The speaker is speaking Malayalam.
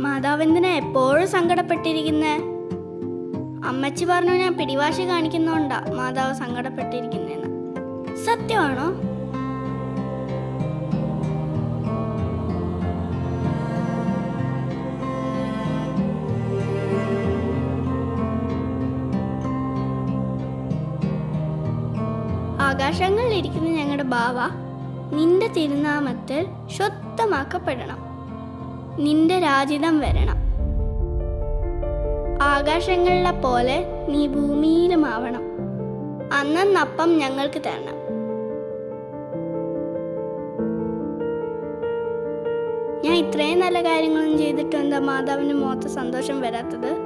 മാതാവ് എന്തിനാ എപ്പോഴും സങ്കടപ്പെട്ടിരിക്കുന്നേ അമ്മച്ചി പറഞ്ഞു ഞാൻ പിടിവാശി കാണിക്കുന്നോണ്ടാ മാതാവ് സങ്കടപ്പെട്ടിരിക്കുന്നേന്ന് സത്യമാണോ ആകാശങ്ങളിൽ ഇരിക്കുന്ന ഞങ്ങളുടെ ബാവ നിന്റെ തിരുനാമത്തിൽ ശുദ്ധമാക്കപ്പെടണം നിന്റെ രാജിതം വരണം ആകാശങ്ങളിലെ പോലെ നീ ഭൂമിയിലുമാവണം അന്നപ്പം ഞങ്ങൾക്ക് തരണം ഞാൻ ഇത്രയും നല്ല കാര്യങ്ങളും ചെയ്തിട്ടും എന്താ മാതാവിന് മുഖത്ത് സന്തോഷം വരാത്തത്